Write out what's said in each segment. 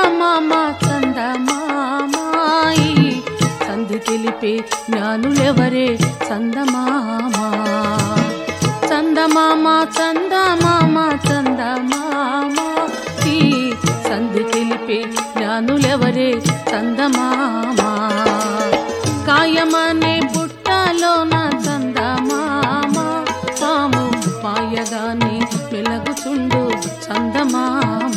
చందమామ చందమామాయి సంధి తెలిపే జ్ఞానులెవరే చందమామ చందమామ చందమామ చందమామ ఈ సంధి తెలిపే జ్ఞానులెవరే చందమామ కాయమనే బుట్టలోన చందమామ పాము మాయగాని వెలగుచుండు చందమామ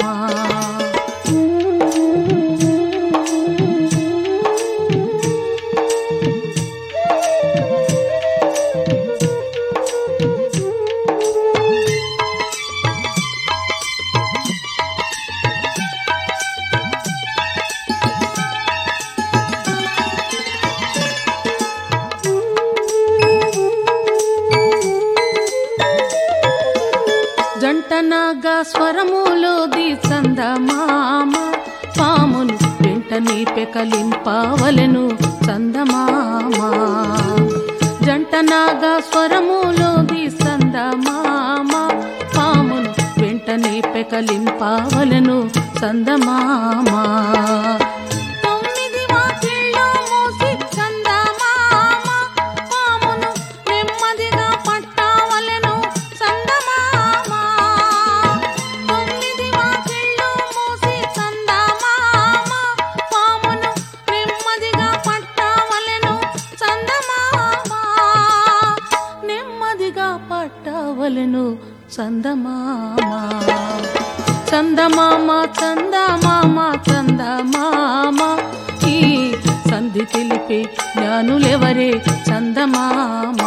జంటనాగా స్వరములోది చందమామ పామును వెంటనే పెకలింపవలెను చందమామ జంటనాగా స్వరములోది చందమామ పామును వెంటనే పెకలింపవలెను చందమామ తొమ్మిది వాకిళ్ళు మూసి చందమామ పామును నెమ్మదిగా పట్టవలెను చందమామ తొమ్మిది వాకిళ్ళు మూసి చందమామ పామును నెమ్మదిగా పట్టవలెను చందమామ నెమ్మదిగా పట్టవలెను చందమామ చందమామ చందమామ చందమామ ఈ సంధి తెలిపే జ్ఞానులెవరే చందమామ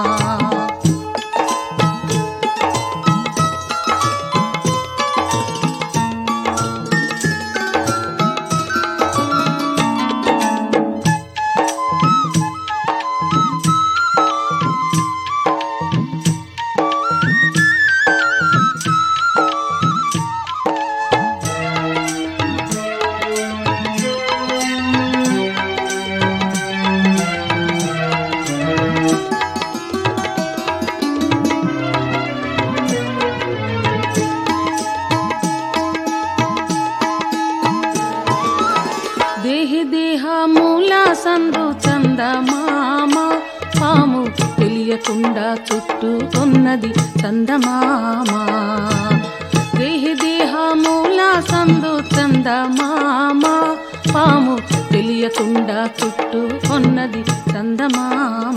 దేహి దేహమూల సందు చందమామ పాము తెలియకుండా చుట్టుకున్నది చందమామ దేహి దేహమూల సందు చందమామ పాము తెలియకుండా చుట్టుకున్నది చందమామ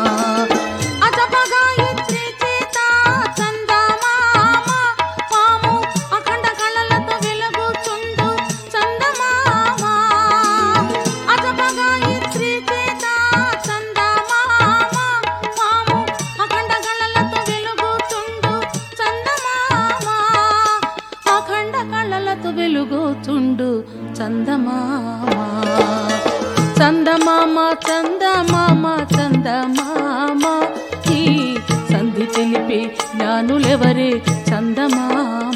అజపగా ఇచ్చే చేత చందమామ పాము అఖండ కళలతో వెలుగుచుండు చందమామ అజపగా ఇచ్చే చేత చందమామ పాము అఖండ కళలతో వెలుగుచుండు చందమామ అఖండ కళలతో వెలుగుచుండు చందమామ చందమామ చందమామ చందమామ ఈ సంధి తెలిపే జ్ఞానులెవరే చందమామ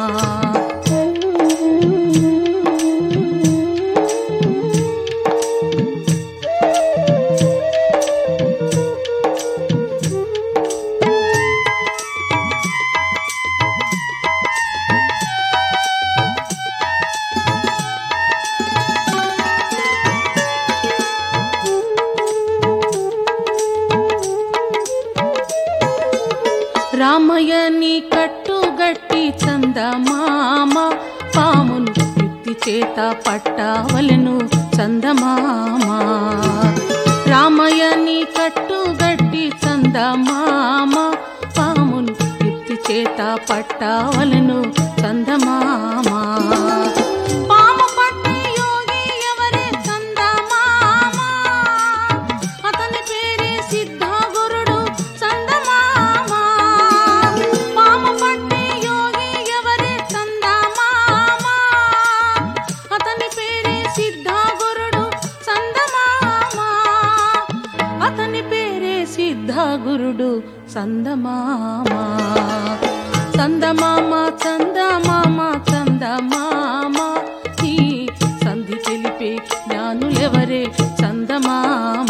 రామయ్యని కట్టుగట్టి చందమామ పామును యుక్తి చేత పట్టవలెను చందమామ రామయ్యని కట్టుగట్టి చందమామ పామును యుక్తి చేత పట్టవలెను చందమామ పాము పట్టే యోగి ఎవరే చందమామ అతని పేరే సిద్ధగురుడు చందమామ పాము పట్టే యోగి ఎవరే చందమామ అతని పేరే సిద్ధగురుడు చందమామ అతని పేరే సిద్ధగురుడు చందమామ చందమామ చందమామ చందమామ ఈ సంధి తెలిపే జ్ఞానులెవరే చందమామ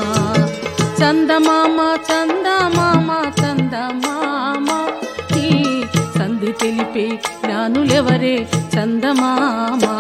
చందమామ చందమామ చందమామ ఈ సంధి తెలిపే జ్ఞానులెవరే చందమామ